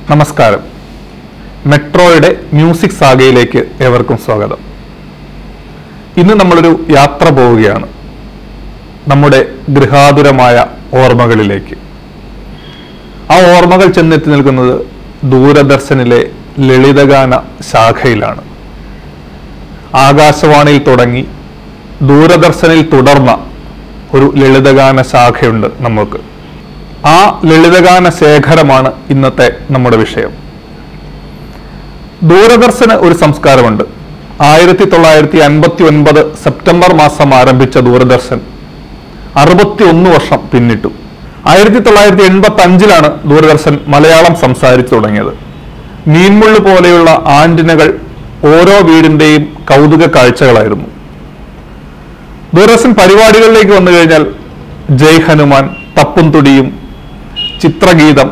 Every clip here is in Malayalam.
നമസ്കാരം മെട്രോയുടെ മ്യൂസിക് സാഗയിലേക്ക് ഏവർക്കും സ്വാഗതം ഇന്ന് നമ്മളൊരു യാത്ര പോവുകയാണ് നമ്മുടെ ഗൃഹാതുരമായ ഓർമ്മകളിലേക്ക് ആ ഓർമ്മകൾ ചെന്നെത്തി നിൽക്കുന്നത് ദൂരദർശനിലെ ലളിതഗാന ശാഖയിലാണ് ആകാശവാണിയിൽ തുടങ്ങി ദൂരദർശനിൽ തുടർന്ന ഒരു ലളിതഗാന ശാഖയുണ്ട് നമുക്ക് ആ ലളിതഗാന ശേഖരമാണ് ഇന്നത്തെ നമ്മുടെ വിഷയം ദൂരദർശന് ഒരു സംസ്കാരമുണ്ട് ആയിരത്തി തൊള്ളായിരത്തി അൻപത്തി ഒൻപത് സെപ്റ്റംബർ മാസം ആരംഭിച്ച ദൂരദർശൻ അറുപത്തി ഒന്ന് വർഷം പിന്നിട്ടു ആയിരത്തി തൊള്ളായിരത്തി എൺപത്തി അഞ്ചിലാണ് ദൂരദർശൻ മലയാളം സംസാരിച്ചു തുടങ്ങിയത് മീൻമുള്ളു പോലെയുള്ള ആന്റിനകൾ ഓരോ വീടിന്റെയും കൗതുക കാഴ്ചകളായിരുന്നു ദൂരദർശൻ പരിപാടികളിലേക്ക് വന്നു കഴിഞ്ഞാൽ ജയ് ഹനുമാൻ തപ്പും തുടിയും Chitrageetham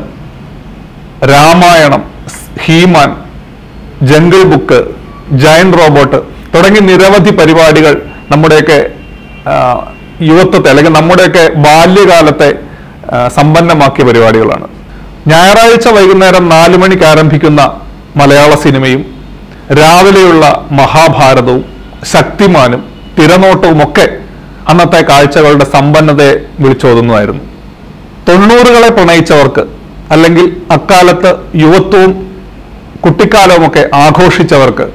Ramayanam He-Man jungle book Jayan robot തുടങ്ങി നിരവധി പരിപാടികൾ നമ്മുടെയൊക്കെ ആ, യുവത്വത്തെ അല്ലെങ്കിൽ നമ്മുടെയൊക്കെ ബാല്യകാലത്തെ ആ, സമ്പന്നമാക്കിയ പരിപാടികളാണ് ഞായറാഴ്ച വൈകുന്നേരം നാലു മണിക്ക് ആരംഭിക്കുന്ന മലയാള സിനിമയും രാവിലെയുള്ള മഹാഭാരതവും ശക്തിമാനും തിരനോട്ടവും ഒക്കെ അന്നത്തെ കാഴ്ചകളുടെ സമ്പന്നതയെ വിളിച്ചോതുന്നതായിരുന്നു തൊണ്ണൂറുകളെ പ്രണയിച്ചവർക്ക് അല്ലെങ്കിൽ അക്കാലത്ത് യുവത്വവും കുട്ടിക്കാലവുമൊക്കെ ആഘോഷിച്ചവർക്ക്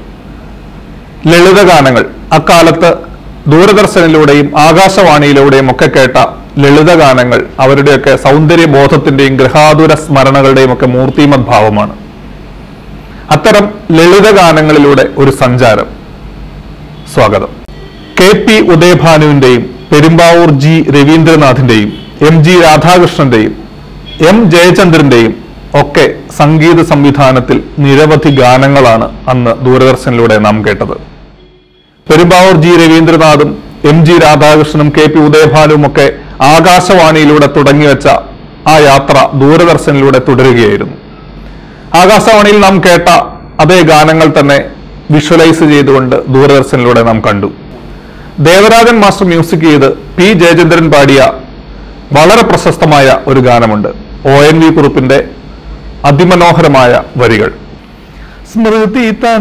ലളിതഗാനങ്ങൾ അക്കാലത്ത് ദൂരദർശനിലൂടെയും ആകാശവാണിയിലൂടെയും ഒക്കെ കേട്ട ലളിതഗാനങ്ങൾ അവരുടെയൊക്കെ സൗന്ദര്യബോധത്തിന്റെയും ഗൃഹാതുര സ്മരണകളുടെയും ഒക്കെ മൂർത്തിമത് ഭാവമാണ് അത്തരം ലളിതഗാനങ്ങളിലൂടെ ഒരു സഞ്ചാരം സ്വാഗതം കെ പി ഉദയഭാനുവിന്റെയും പെരുമ്പാവൂർ ജി രവീന്ദ്രനാഥിന്റെയും എം ജി രാധാകൃഷ്ണന്റെയും എം ജയചന്ദ്രന്റെയും ഒക്കെ സംഗീത സംവിധാനത്തിൽ നിരവധി ഗാനങ്ങളാണ് അന്ന് ദൂരദർശനിലൂടെ നാം കേട്ടത് പെരുമ്പാവൂർ ജി രവീന്ദ്രനാഥും എം ജി രാധാകൃഷ്ണനും കെ പി ഉദയഭാനുവും ഒക്കെ ആകാശവാണിയിലൂടെ തുടങ്ങിവെച്ച ആ യാത്ര ദൂരദർശനിലൂടെ തുടരുകയായിരുന്നു ആകാശവാണിയിൽ നാം കേട്ട അതേ ഗാനങ്ങൾ തന്നെ വിഷ്വലൈസ് ചെയ്തുകൊണ്ട് ദൂരദർശനിലൂടെ നാം കണ്ടു ദേവരാജൻ മാസ്റ്റർ മ്യൂസിക് ചെയ്ത് പി ജയചന്ദ്രൻ പാടിയ വളരെ പ്രശസ്തമായ ഒരു ഗാനമുണ്ട് ഒ എൻ വി കുറുപ്പിന്റെ അതിമനോഹരമായ വരികൾ സ്മൃതി തൻ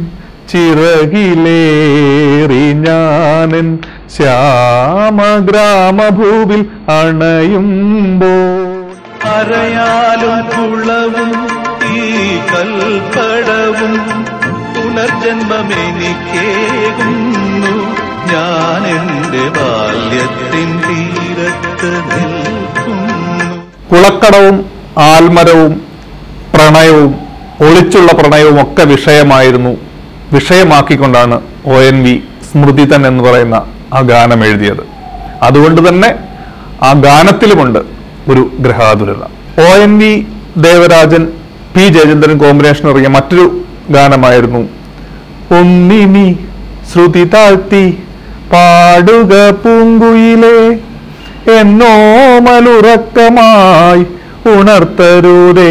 ചിറകിലേറി ഞാനൻ ശ്യാമഗ്രാമഭൂവിൽ അണയുമ്പോൾ അരയാലും കുളവും ഈ കൽക്കടവും പുനർജന്മമെനിക്കേകുന്നു ഞാൻ എൻ്റെ ബാല്യത്തിൻ തീരത്ത് നിൽക്കുന്നു കുളക്കടവും ആൽമരവും പ്രണയവും ഒളിച്ചുള്ള പ്രണയവും ഒക്കെ വിഷയമായിരുന്നു വിഷയമാക്കിക്കൊണ്ടാണ് ഒ എൻ വി സ്മൃതിതൻ എന്ന് പറയുന്ന ആ ഗാനം എഴുതിയത് അതുകൊണ്ട് തന്നെ ആ ഗാനത്തിലുമുണ്ട് ഒരു ഗ്രഹാതുരത O N V Devarajan P Jayachandran combination ഇറങ്ങിയ മറ്റൊരു ഗാനമായിരുന്നു ഒന്നിനി ശ്രുതി താഴ്ത്തി പാടുക പൂങ്കുയിലേ എന്നോ മലുറക്കമായി ഉണർത്തരുതേ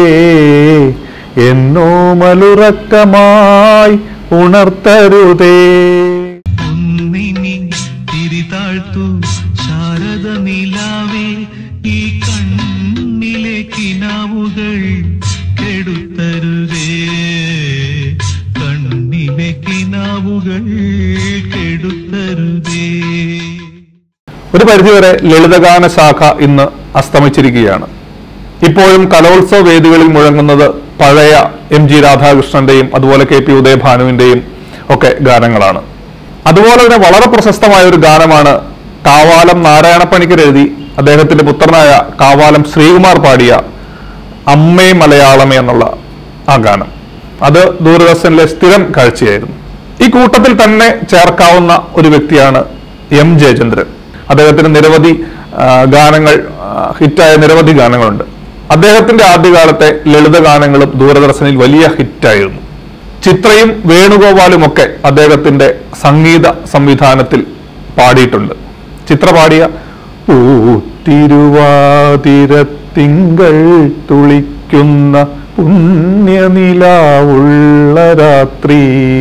എന്നോ മലുറക്കമായി ഉണർത്തരുതേ ഒന്നിനി തിരിതാഴ്ത്തു ശാരദ നിലാവേ ഈ കണ്ണിലെ കിനാവുകൾ കെടുത്തരുതേ കണ്ണിലെ കിനാവുകൾ കെടുത്തരുതേ ഒരു പരിധിവരെ ലളിതഗാന ശാഖ ഇന്ന് അസ്തമിച്ചിരിക്കുകയാണ് ഇപ്പോഴും കലോത്സവ വേദികളിൽ മുഴങ്ങുന്നത് പഴയ എം ജി രാധാകൃഷ്ണന്റെയും അതുപോലെ കെ പി ഉദയഭാനുവിന്റെയും ഒക്കെ ഗാനങ്ങളാണ് അതുപോലെ തന്നെ വളരെ പ്രശസ്തമായ ഒരു ഗാനമാണ് കാവാലം നാരായണപ്പണിക്കർ എഴുതി അദ്ദേഹത്തിന്റെ പുത്രനായ കാവാലം ശ്രീകുമാർ പാടിയ അമ്മേ മലയാളമേ എന്നുള്ള ആ ഗാനം അത് ദൂരദർശനിലെ സ്ഥിരം കാഴ്ചയായിരുന്നു ഈ കൂട്ടത്തിൽ തന്നെ ചേർക്കാവുന്ന ഒരു വ്യക്തിയാണ് എം ജയചന്ദ്രൻ അദ്ദേഹത്തിന് നിരവധി ആ, ഗാനങ്ങൾ ആ, ഹിറ്റായ നിരവധി ഗാനങ്ങളുണ്ട് അദ്ദേഹത്തിന്റെ ആദ്യകാലത്തെ ലളിത ഗാനങ്ങളും ദൂരദർശനിൽ വലിയ ഹിറ്റായിരുന്നു ചിത്രയും വേണുഗോപാലും ഒക്കെ അദ്ദേഹത്തിന്റെ സംഗീത സംവിധാനത്തിൽ പാടിയിട്ടുണ്ട് ചിത്ര പാടിയ "ഓ തിരുവാതിരത്തിങ്കൾ തുളിക്കുന്ന പുണ്യനിലാവുള്ള രാത്രി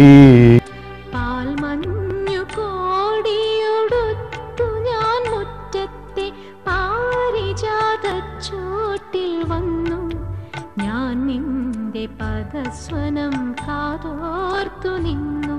പാൽമഞ്ഞു കോടിയൊടുത്തു ഞാൻ മുറ്റത്തെ പാരിജാതച്ചോട്ടിൽ വന്നു ഞാൻ ഞാൻ നിന്റെ പദസ്വനം കാതോർത്തു നിന്നു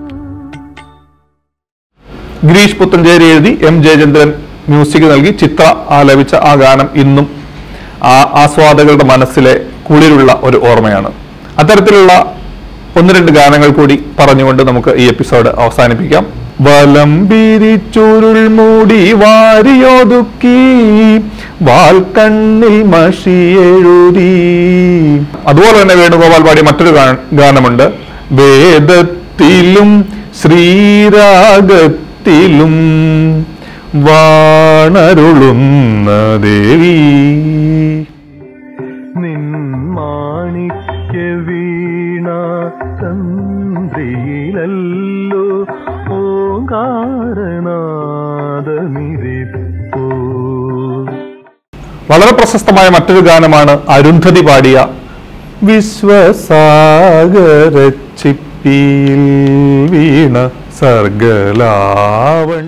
ഗിരീഷ് പുത്തഞ്ചേരി എഴുതി എം ജയചന്ദ്രൻ മ്യൂസിക് നൽകി ചിത്ര ആലപിച്ച ആ ഗാനം ഇന്നും ആ ആസ്വാദകരുടെ മനസ്സിലെ കുളിരുള്ള ഒരു ഓർമ്മയാണ് അത്തരത്തിലുള്ള ഒന്ന് രണ്ട് ഗാനങ്ങൾ കൂടി പറഞ്ഞുകൊണ്ട് നമുക്ക് ഈ എപ്പിസോഡ് അവസാനിപ്പിക്കാം വലം പിരിച്ചുരുൾ മൂടി വാരിയൊതുക്കി വാൽക്കണ്ണിൽ മഷിയെഴുതി അതുപോലെ തന്നെ വേണുഗോപാൽ പാടിയ മറ്റൊരു ഗാ- ഗാനമുണ്ട് വേദത്തിലും ശ്രീരാഗത്തിലും വാണരുളുന്ന ദേവി നിന്മാണിക്യ വീണ തന്ത്രിയിലല്ലോ ഓങ്കാരനാദമിരിപ്പോ വളരെ പ്രശസ്തമായ മറ്റൊരു ഗാനമാണ് അരുന്ധതി പാടിയ വിശ്വസാഗരച്ചിപ്പിയിൽ വീണ സർഗലാവൺ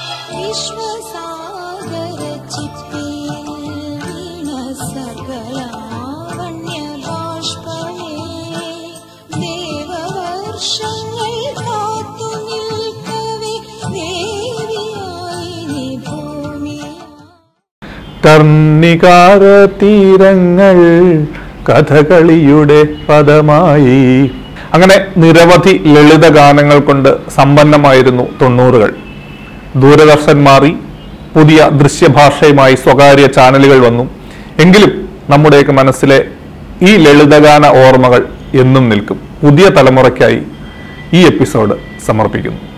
ദേവവർഷങ്ങൾ കാത്തു നിൽക്കവേ ദേവിയായി നീ ഭൂമിയായി കർണികാര തീരങ്ങൾ കഥകളിയുടെ പദമായി അങ്ങനെ നിരവധി ലളിത ഗാനങ്ങൾ കൊണ്ട് സമ്പന്നമായിരുന്നു തൊണ്ണൂറുകൾ ദൂരദർശൻ മാറി പുതിയ ദൃശ്യഭാഷയുമായി സ്വകാര്യ ചാനലുകൾ വന്നു എങ്കിലും നമ്മുടെയൊക്കെ മനസ്സിലെ ഈ ലളിതഗാന ഓർമ്മകൾ എന്നും നിൽക്കും പുതിയ തലമുറയ്ക്കായി ഈ എപ്പിസോഡ് സമർപ്പിക്കുന്നു